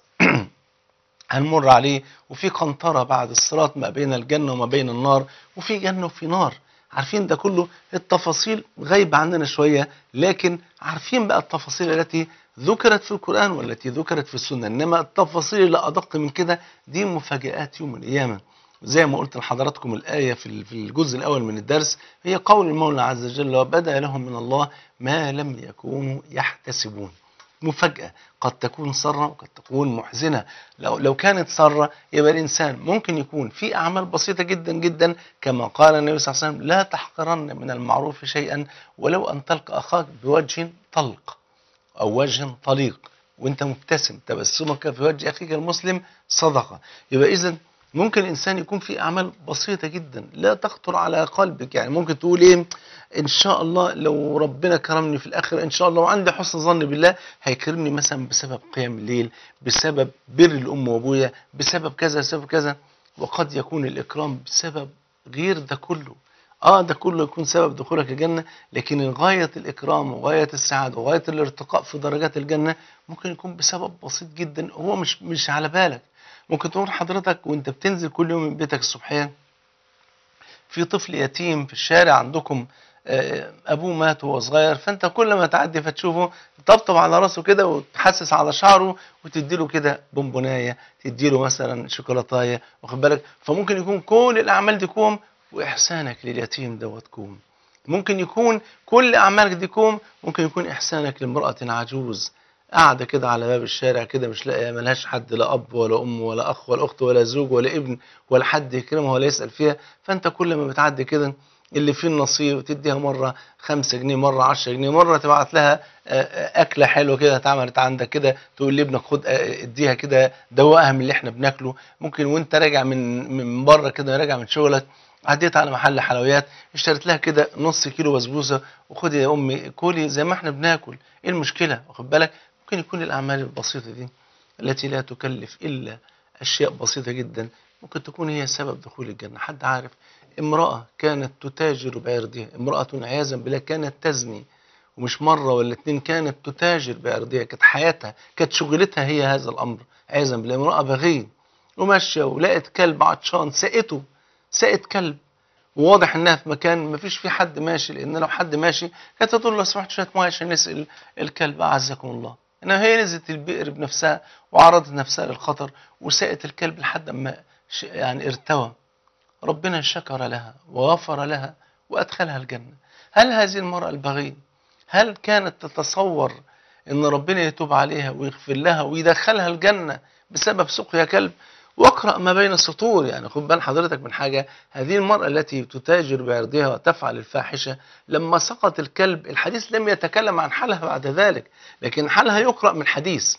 هنمر عليه وفي قنطرة بعد الصراط ما بين الجنة وما بين النار وفي جنة وفي نار عارفين ده كله التفاصيل غايبة عننا شوية لكن عارفين بقى التفاصيل التي ذكرت في القرآن والتي ذكرت في السنة إنما التفاصيل اللي أدق من كده دي مفاجآت يوم القيامة زي ما قلت لحضراتكم الآية في ال- في الجزء الأول من الدرس هي قول المولى عز وجل وبدأ لهم من الله ما لم يكونوا يحتسبون مفاجأة قد تكون سرة وقد تكون محزنة لو لو كانت سرة يبقى الإنسان ممكن يكون في أعمال بسيطة جدا جدا كما قال النبي صلى الله عليه وسلم لا تحقرن من المعروف شيئا ولو أن تلقى أخاك بوجه طلق أو وجه طليق وأنت مبتسم تبسمك في وجه أخيك المسلم صدقة يبقى إذا ممكن الإنسان يكون في أعمال بسيطة جدا لا تخطر على قلبك يعني ممكن تقول إيه إن شاء الله لو ربنا كرمني في الآخر إن شاء الله وعندي حسن ظن بالله هيكرمني مثلا بسبب قيام الليل بسبب بر الأم وأبويا بسبب كذا بسبب كذا وقد يكون الإكرام بسبب غير ده كله اه ده كله يكون سبب دخولك الجنة لكن غاية الإكرام وغاية السعادة وغاية الارتقاء في درجات الجنة ممكن يكون بسبب بسيط جدا هو مش مش على بالك ممكن تقول حضرتك وانت بتنزل كل يوم من بيتك الصبحية في طفل يتيم في الشارع عندكم آه، ابوه مات وهو صغير فانت كل ما تعدي فتشوفه تطبطب على راسه كده وتحسس على شعره وتديله كده بونبونايه تديله مثلا شوكولاتايه واخد بالك فممكن يكون كل الاعمال دي كوم واحسانك لليتيم دوت كوم ممكن يكون كل اعمالك دي كوم ممكن يكون احسانك لامراه عجوز قاعده كده على باب الشارع كده مش لاقيه ملهاش حد لا اب ولا ام ولا اخ ولا اخت ولا زوج ولا ابن ولا حد يكرمها ولا يسال فيها فانت كل ما بتعدي كده اللي فيه النصيب تديها مرة خمسة جنيه مرة عشرة جنيه مرة تبعت لها آه، آه، أكلة حلوة كده اتعملت عندك كده تقول لابنك خد آه، اديها كده دوقها من اللي احنا بناكله ممكن وانت راجع من من بره كده راجع من شغلك عديت على محل حلويات اشتريت لها كده نص كيلو بسبوسة وخدي يا أمي كلي زي ما احنا بناكل ايه المشكلة واخد بالك ممكن يكون الأعمال البسيطة دي التي لا تكلف إلا أشياء بسيطة جدا ممكن تكون هي سبب دخول الجنة حد عارف امرأة كانت تتاجر بعرضها امرأة عياذا بالله كانت تزني ومش مرة ولا اتنين كانت تتاجر بعرضها كانت حياتها كانت شغلتها هي هذا الأمر عياذا بالله امرأة بغية وماشية ولقت كلب عطشان سقته سقت كلب وواضح انها في مكان ما فيش فيه حد ماشي لان لو حد ماشي كانت هتقول له لو سمحت شويه ميه عشان نسال الكلب اعزكم الله انما هي نزلت البئر بنفسها وعرضت نفسها للخطر وسقت الكلب لحد ما ش- يعني ارتوى ربنا شكر لها وغفر لها وادخلها الجنه هل هذه المراه البغيه هل كانت تتصور ان ربنا يتوب عليها ويغفر لها ويدخلها الجنه بسبب سقيا كلب واقرا ما بين السطور يعني خد بال حضرتك من حاجه هذه المراه التي تتاجر بعرضها وتفعل الفاحشه لما سقط الكلب الحديث لم يتكلم عن حالها بعد ذلك لكن حالها يقرا من حديث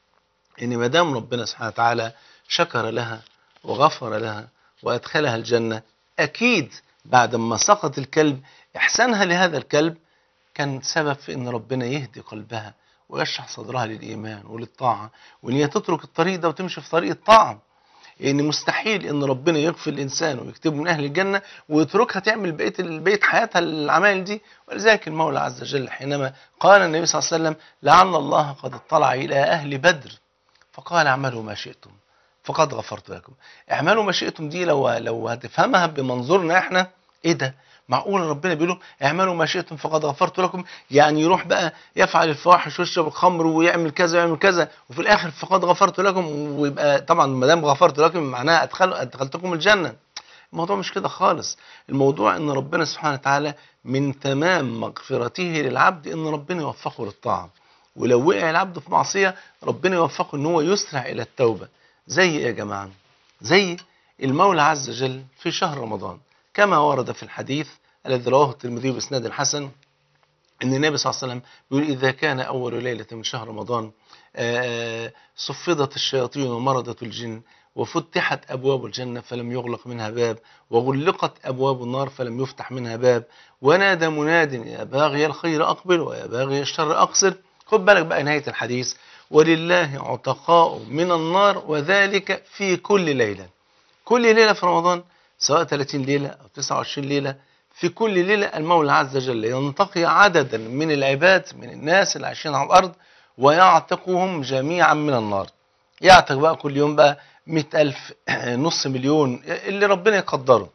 ان ما دام ربنا سبحانه وتعالى شكر لها وغفر لها وادخلها الجنه اكيد بعد ما سقط الكلب احسانها لهذا الكلب كان سبب في ان ربنا يهدي قلبها ويشرح صدرها للايمان وللطاعه وان هي تترك الطريق ده وتمشي في طريق الطاعه لان مستحيل ان ربنا يغفر الانسان ويكتبه من اهل الجنه ويتركها تعمل بقيه بقيه حياتها العمال دي ولذلك المولى عز وجل حينما قال النبي صلى الله عليه وسلم لعل الله قد اطلع الى اهل بدر فقال اعملوا ما شئتم فقد غفرت لكم اعملوا ما شئتم دي لو لو هتفهمها بمنظورنا احنا ايه ده معقول ربنا بيقول له اعملوا ما شئتم فقد غفرت لكم يعني يروح بقى يفعل الفواحش ويشرب الخمر ويعمل كذا ويعمل كذا وفي الاخر فقد غفرت لكم ويبقى طبعا ما دام غفرت لكم معناها ادخل ادخلتكم الجنه الموضوع مش كده خالص الموضوع ان ربنا سبحانه وتعالى من تمام مغفرته للعبد ان ربنا يوفقه للطاعه ولو وقع العبد في معصيه ربنا يوفقه ان هو يسرع الى التوبه زي ايه يا جماعه زي المولى عز وجل في شهر رمضان كما ورد في الحديث الذي رواه الترمذي باسناد حسن ان النبي صلى الله عليه وسلم بيقول اذا كان اول ليله من شهر رمضان آه، صفدت الشياطين ومرضت الجن وفتحت ابواب الجنه فلم يغلق منها باب وغلقت ابواب النار فلم يفتح منها باب ونادى مناد يا باغي الخير اقبل ويا باغي الشر اقصر خد بالك بقى نهايه الحديث ولله عتقاء من النار وذلك في كل ليله كل ليله في رمضان سواء 30 ليله او 29 ليله في كل ليله المولى عز وجل ينتقي عددا من العباد من الناس اللي عايشين على الارض ويعتقهم جميعا من النار يعتق بقى كل يوم بقى مئة ألف نص مليون اللي ربنا يقدره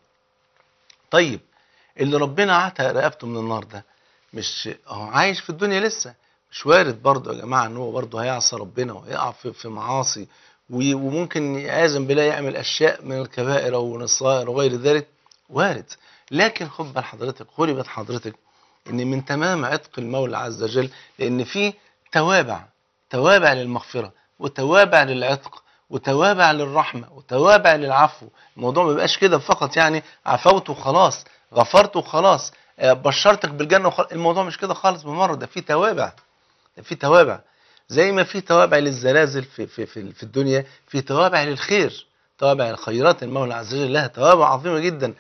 طيب اللي ربنا عتق رقبته من النار ده مش هو عايش في الدنيا لسه مش وارد برضه يا جماعه ان هو برضه هيعصى ربنا وهيقع في, في معاصي و- وممكن يعاذن بالله يعمل اشياء من الكبائر او من الصغائر وغير ذلك وارد لكن خد بال حضرتك خلي بال حضرتك ان من تمام عتق المولى عز وجل لان في توابع توابع للمغفره وتوابع للعتق وتوابع للرحمه وتوابع للعفو الموضوع ما بيبقاش كده فقط يعني عفوت وخلاص غفرت وخلاص آه، بشرتك بالجنه وخلاص الموضوع مش كده خالص بالمره ده في توابع ده في توابع زي ما في توابع للزلازل في في في, في الدنيا في توابع للخير توابع الخيرات المولى عز وجل لها توابع عظيمه جدا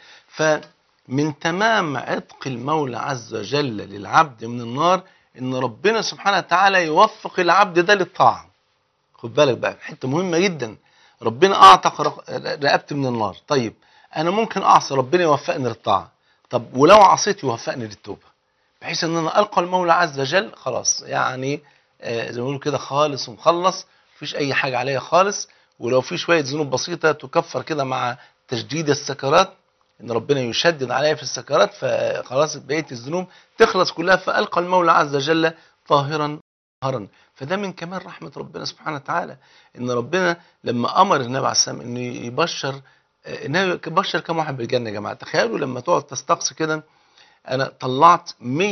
فمن تمام عتق المولى عز وجل للعبد من النار ان ربنا سبحانه وتعالى يوفق العبد ده للطاعه خد بالك بقى حته مهمه جدا ربنا اعتق رق- رقبتي من النار طيب انا ممكن اعصي ربنا يوفقني للطاعه طب ولو عصيت يوفقني للتوبه بحيث ان انا القى المولى عز وجل خلاص يعني آه، زي ما بيقولوا كده خالص ومخلص مفيش اي حاجه عليا خالص ولو في شويه ذنوب بسيطه تكفر كده مع تشديد السكرات ان ربنا يشدد عليا في السكرات فخلاص بقيه الذنوب تخلص كلها فالقى المولى عز وجل طاهرا طاهرا فده من كمال رحمه ربنا سبحانه وتعالى ان ربنا لما امر النبي عليه السلام انه يبشر آه، النبي بشر كم واحد بالجنه يا جماعه تخيلوا لما تقعد تستقصي كده انا طلعت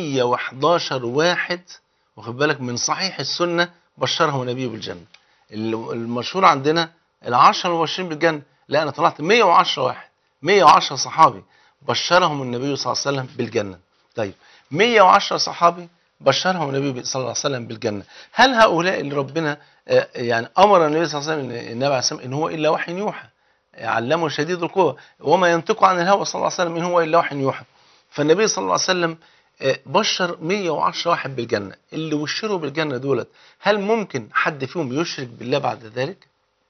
111 واحد واخد بالك من صحيح السنه بشرهم النبي بالجنه ال- المشهور عندنا العشرة المبشرين بالجنه لا انا طلعت 110 واحد 110 صحابي بشرهم النبي صلى الله عليه وسلم بالجنه طيب 110 صحابي بشرهم النبي صلى الله عليه وسلم بالجنه هل هؤلاء اللي ربنا آه، يعني امر النبي صلى الله عليه وسلم النبي عليه السلام ان هو الا وحي يوحى علمه شديد القوه وما ينطق عن الهوى صلى الله عليه وسلم ان هو الا وحي يوحى فالنبي صلى الله عليه وسلم آه، بشر 110 واحد بالجنة اللي بشروا بالجنة دولت هل ممكن حد فيهم يشرك بالله بعد ذلك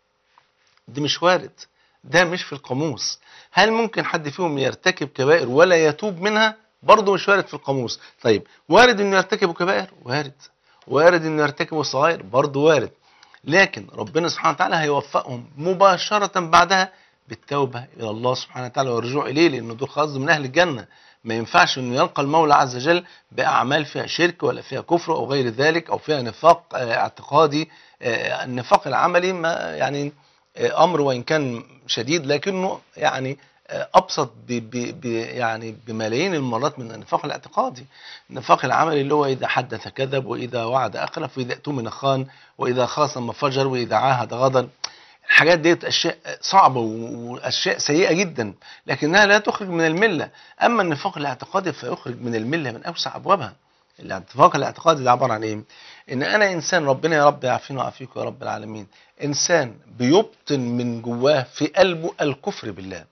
ده مش وارد ده مش في القاموس هل ممكن حد فيهم يرتكب كبائر ولا يتوب منها برضه مش وارد في القاموس طيب وارد انه يرتكبوا كبائر وارد وارد انه يرتكبوا صغائر برضه وارد لكن ربنا سبحانه وتعالى هيوفقهم مباشرة بعدها بالتوبة إلى الله سبحانه وتعالى والرجوع إليه لأنه دول خلاص من أهل الجنة ما ينفعش انه يلقى المولى عز وجل باعمال فيها شرك ولا فيها كفر او غير ذلك او فيها نفاق آه، اعتقادي آه، النفاق العملي ما يعني آه، امر وان كان شديد لكنه يعني آه، ابسط ب ب ب يعني بملايين المرات من النفاق الاعتقادي النفاق العملي اللي هو اذا حدث كذب واذا وعد اخلف واذا اؤتمن خان واذا خاصم فجر واذا عاهد غدر الحاجات ديت اشياء صعبه واشياء سيئه جدا لكنها لا تخرج من المله اما النفاق الاعتقادي فيخرج من المله من اوسع ابوابها الاتفاق الاعتقادي ده عباره عن ايه ان انا انسان ربنا يا رب يعافينا ويعافيك يا رب العالمين انسان بيبطن من جواه في قلبه الكفر بالله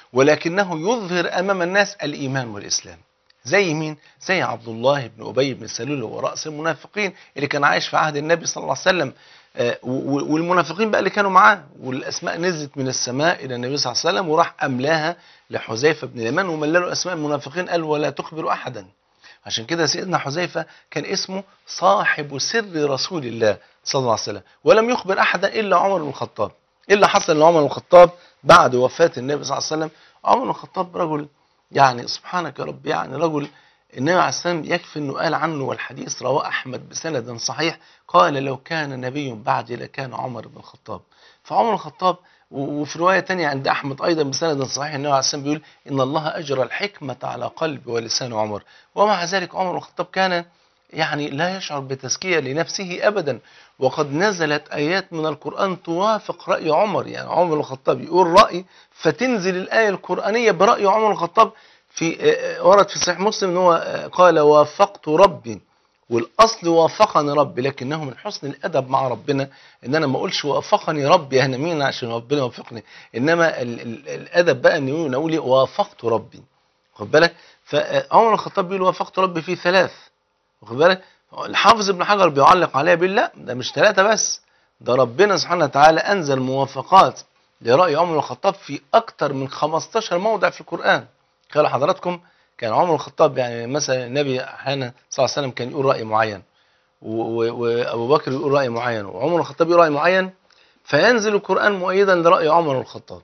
ولكنه يظهر امام الناس الايمان والاسلام زي مين زي عبد الله بن ابي بن سلول هو راس المنافقين اللي كان عايش في عهد النبي صلى الله عليه وسلم آه، و- و- والمنافقين بقى اللي كانوا معاه والاسماء نزلت من السماء الى النبي صلى الله عليه وسلم وراح املاها لحذيفه بن اليمان وملله اسماء المنافقين قال ولا تخبر احدا عشان كده سيدنا حذيفه كان اسمه صاحب سر رسول الله صلى الله عليه وسلم ولم يخبر احدا الا عمر بن الخطاب ايه اللي حصل لعمر بن الخطاب بعد وفاه النبي صلى الله عليه وسلم عمر بن الخطاب رجل يعني سبحانك يا رب يعني رجل النبي عليه السلام يكفي انه قال عنه والحديث رواه احمد بسند صحيح قال لو كان نبي بعدي لكان عمر بن الخطاب فعمر بن الخطاب و- وفي روايه تانية عند احمد ايضا بسند صحيح النبي عليه السلام بيقول ان الله اجرى الحكمه على قلب ولسان عمر ومع ذلك عمر بن الخطاب كان يعني لا يشعر بتزكيه لنفسه ابدا وقد نزلت ايات من القران توافق راي عمر يعني عمر بن الخطاب يقول راي فتنزل الايه القرانيه براي عمر بن الخطاب في آه، آه، ورد في صحيح مسلم ان هو آه، قال وافقت ربي والاصل وافقني ربي لكنه من حسن الادب مع ربنا ان انا ما اقولش وافقني ربي انا مين عشان ربنا يوفقني انما ال ال الادب بقى ان يقول اقول إيه؟ وافقت ربي خد بالك فعمر بن الخطاب بيقول وافقت ربي في ثلاث واخد بالك الحافظ ابن حجر بيعلق عليها بيقول لا ده مش ثلاثه بس ده ربنا سبحانه وتعالى انزل موافقات لراي عمر بن الخطاب في اكثر من 15 موضع في القران تخيلوا حضراتكم كان عمر بن الخطاب يعني مثلا النبي احيانا صلى الله عليه وسلم كان يقول راي معين و- و- وابو بكر يقول راي معين وعمر بن الخطاب يقول راي معين فينزل القران مؤيدا لراي عمر بن الخطاب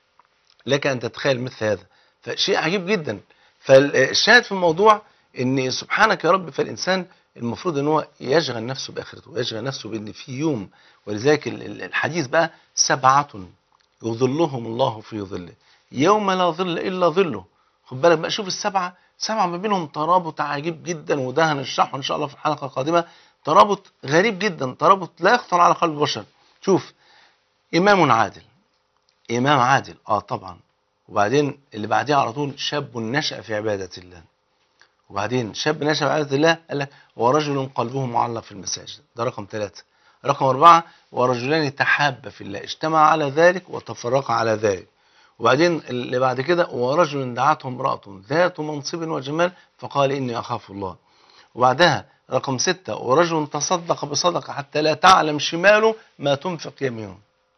لك ان تتخيل مثل هذا فشيء عجيب جدا فالشاهد في الموضوع ان سبحانك يا رب فالانسان المفروض ان هو يشغل نفسه باخرته ويشغل نفسه بان في يوم ولذلك ال- ال- الحديث بقى سبعه يظلهم الله في ظله يوم لا ظل الا ظله خد بالك بقى شوف السبعه سبعه ما بينهم ترابط عجيب جدا وده هنشرحه ان شاء الله في الحلقه القادمه ترابط غريب جدا ترابط لا يخطر على قلب البشر شوف امام عادل امام عادل اه طبعا وبعدين اللي بعديه على طول شاب نشأ في عبادة الله وبعدين شاب نشأ في عبادة الله قال لك ورجل قلبه معلق في المساجد ده رقم ثلاثة رقم أربعة ورجلان تحابا في الله اجتمع على ذلك وتفرقا على ذلك وبعدين اللي بعد كده ورجل دعته امرأة ذات منصب وجمال فقال إني أخاف الله وبعدها رقم ستة ورجل تصدق بصدقة حتى لا تعلم شماله ما تنفق يمينه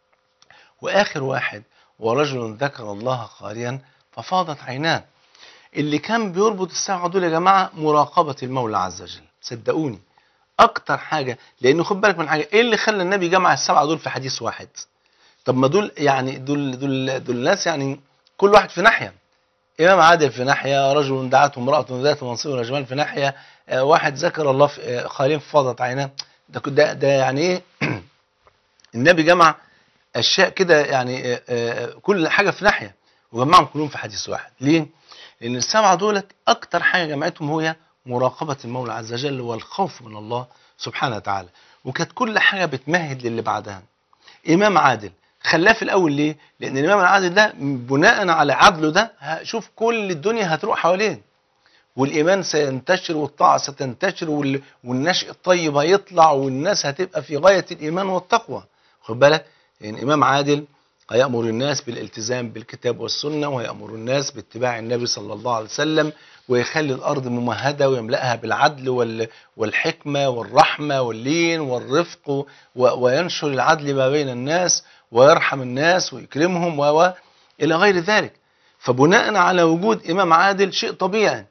واخر واحد ورجل ذكر الله خاليا ففاضت عيناه اللي كان بيربط السبعه دول يا جماعه مراقبه المولى عز وجل صدقوني اكتر حاجه لان خد بالك من حاجه ايه اللي خلى النبي جمع السبعه دول في حديث واحد طب ما دول يعني دول دول دول ناس يعني كل واحد في ناحيه امام عادل في ناحيه رجل دعته امراه ذات منصب وجمال في ناحيه آه، واحد ذكر الله في آه، خاليا ففاضت عيناه ده ده, ده يعني ايه النبي جمع اشياء كده يعني آه، آه، كل حاجه في ناحيه وجمعهم كلهم في حديث واحد ليه لان السبعه دولت اكتر حاجه جمعتهم هي مراقبه المولى عز وجل والخوف من الله سبحانه وتعالى وكانت كل حاجه بتمهد للي بعدها امام عادل خلاه في الاول ليه لان الامام العادل ده بناء على عدله ده شوف كل الدنيا هتروح حواليه والايمان سينتشر والطاعه ستنتشر وال- والنشء الطيب هيطلع والناس هتبقى في غايه الايمان والتقوى خد بالك يعني امام عادل هيأمر الناس بالالتزام بالكتاب والسنة ويأمر الناس باتباع النبي صلى الله عليه وسلم ويخلي الأرض ممهدة ويملأها بالعدل وال- والحكمة والرحمة واللين والرفق و- وينشر العدل ما بين الناس ويرحم الناس ويكرمهم و و- إلى غير ذلك فبناء على وجود إمام عادل شيء طبيعي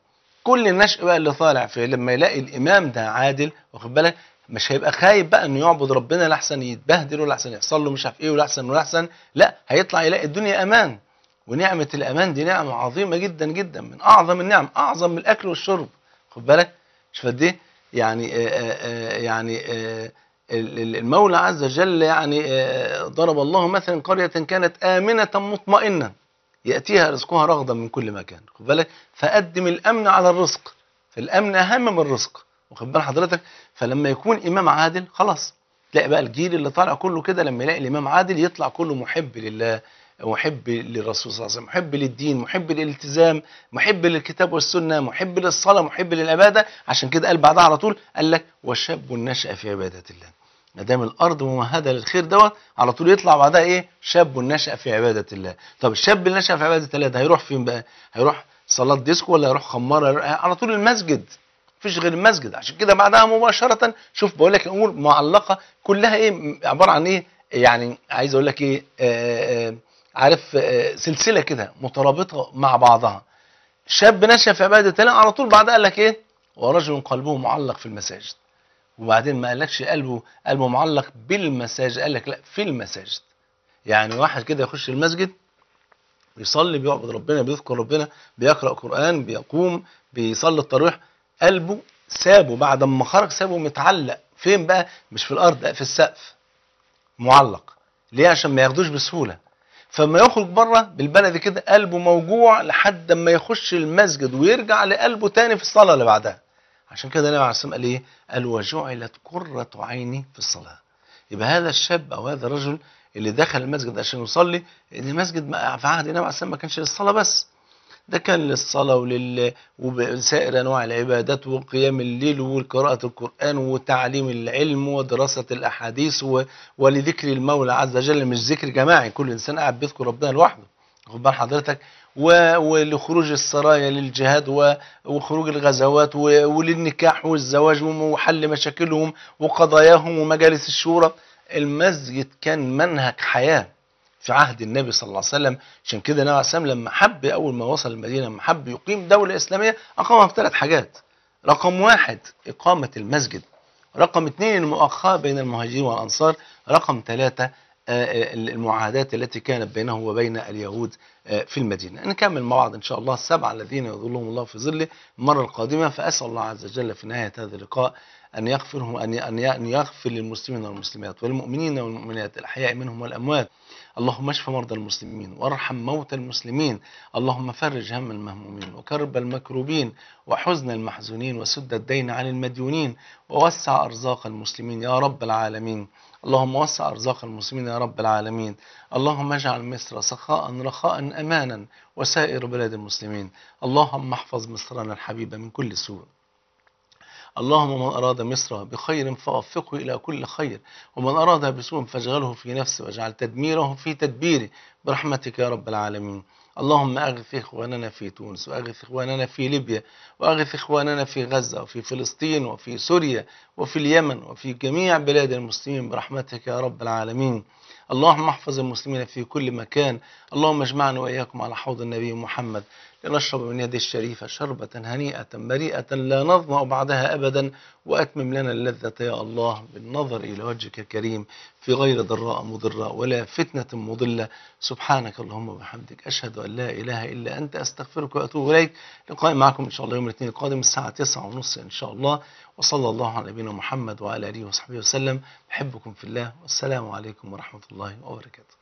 كل النشء بقى اللي طالع في لما يلاقي الامام ده عادل واخد بالك مش هيبقى خايف بقى انه يعبد ربنا لحسن يتبهدل ولا احسن يحصل له مش عارف ايه ولا احسن ولا احسن لا هيطلع يلاقي الدنيا امان ونعمه الامان دي نعمه عظيمه جدا جدا من اعظم النعم اعظم من الاكل والشرب خد بالك شوف قد ايه يعني آآ آآ يعني آآ ال- ال- المولى عز وجل يعني آه، ضرب الله مثلا قرية كانت آمنة مطمئنة يأتيها رزقها رغدا من كل مكان خد بالك فقدم الأمن على الرزق فالأمن أهم من الرزق واخد بال حضرتك فلما يكون إمام عادل خلاص تلاقي بقى الجيل اللي طالع كله كده لما يلاقي الإمام عادل يطلع كله محب لله محب للرسول صلى الله عليه وسلم محب للدين محب للالتزام محب للكتاب والسنة محب للصلاة محب للعبادة عشان كده قال بعدها على طول قال لك وشاب نشأ في عبادة الله ما دام الارض ممهده للخير دوت على طول يطلع بعدها ايه شاب نشأ في عباده الله طب الشاب اللي نشأ في عباده الله ده هيروح فين بقى هيروح صلاه ديسكو ولا هيروح خماره هيروح- على طول المسجد مفيش غير المسجد عشان كده بعدها مباشره شوف بقول لك الامور معلقه كلها ايه م- عباره عن ايه يعني عايز اقول لك ايه آه آه عارف آه سلسله كده مترابطه مع بعضها شاب نشأ في عباده الله على طول بعدها قال لك ايه ورجل قلبه معلق في المساجد وبعدين ما قالكش قلبه قلبه معلق بالمساجد قال لك لا في المساجد يعني واحد كده يخش المسجد بيصلي بيعبد ربنا بيذكر ربنا بيقرأ قرآن بيقوم بيصلي التراويح قلبه سابه بعد ما خرج سابه متعلق فين بقى مش في الأرض لا في السقف معلق ليه عشان ما ياخدوش بسهولة فما يخرج بره بالبلد كده قلبه موجوع لحد ما يخش المسجد ويرجع لقلبه تاني في الصلاة اللي بعدها عشان كده النبي عليه الصلاه والسلام قال ايه؟ قال وجعلت قرة عيني في الصلاة. يبقى هذا الشاب او هذا الرجل اللي دخل المسجد عشان يصلي ان المسجد ما- في عهد النبي عليه الصلاه والسلام ما كانش للصلاة بس. ده كان للصلاة ولل وسائر انواع العبادات وقيام الليل وقراءة القرآن وتعليم العلم ودراسة الاحاديث و... ولذكر المولى عز وجل مش ذكر جماعي كل انسان قاعد بيذكر ربنا لوحده. واخد بال حضرتك و- ولخروج السرايا للجهاد و- وخروج الغزوات و- وللنكاح والزواج وم- وحل مشاكلهم وقضاياهم ومجالس الشورى المسجد كان منهج حياة في عهد النبي صلى الله عليه وسلم عشان كده النبي عليه الصلاة والسلام لما حب أول ما وصل المدينة لما حب يقيم دولة إسلامية أقامها في ثلاث حاجات رقم واحد إقامة المسجد رقم اثنين المؤاخاة بين المهاجرين والأنصار رقم ثلاثة آه، المعاهدات التي كانت بينه وبين اليهود آه، في المدينة نكمل مع بعض إن شاء الله السبعة الذين يظلهم الله في ظله المرة القادمة فأسأل الله عز وجل في نهاية هذا اللقاء أن يغفرهم أن أن أن يغفر للمسلمين والمسلمات والمؤمنين والمؤمنات الأحياء منهم والأموات اللهم اشف مرضى المسلمين وارحم موتى المسلمين اللهم فرج هم المهمومين وكرب المكروبين وحزن المحزونين وسد الدين عن المديونين ووسع أرزاق المسلمين يا رب العالمين اللهم وسع أرزاق المسلمين يا رب العالمين اللهم اجعل مصر سخاء رخاء أمانا وسائر بلاد المسلمين اللهم احفظ مصرنا الحبيبة من كل سوء اللهم من أراد مصر بخير فوفقه إلى كل خير ومن أرادها بسوء فاجعله في نفسه واجعل تدميره في تدبيره برحمتك يا رب العالمين اللهم أغث إخواننا في تونس وأغث إخواننا في ليبيا وأغث إخواننا في غزة وفي فلسطين وفي سوريا وفي اليمن وفي جميع بلاد المسلمين برحمتك يا رب العالمين اللهم احفظ المسلمين في كل مكان اللهم اجمعنا وإياكم على حوض النبي محمد لنشرب من يده الشريفة شربة هنيئة مريئة لا نظمأ بعدها أبدا وأتمم لنا اللذة يا الله بالنظر إلى وجهك الكريم في غير ضراء مضرة ولا فتنة مضلة سبحانك اللهم وبحمدك أشهد أن لا إله إلا أنت أستغفرك وأتوب إليك لقاء معكم إن شاء الله يوم الاثنين القادم الساعة 9:30 إن شاء الله وصلى الله على نبينا محمد وعلى آله وصحبه وسلم أحبكم في الله والسلام عليكم ورحمة الله وبركاته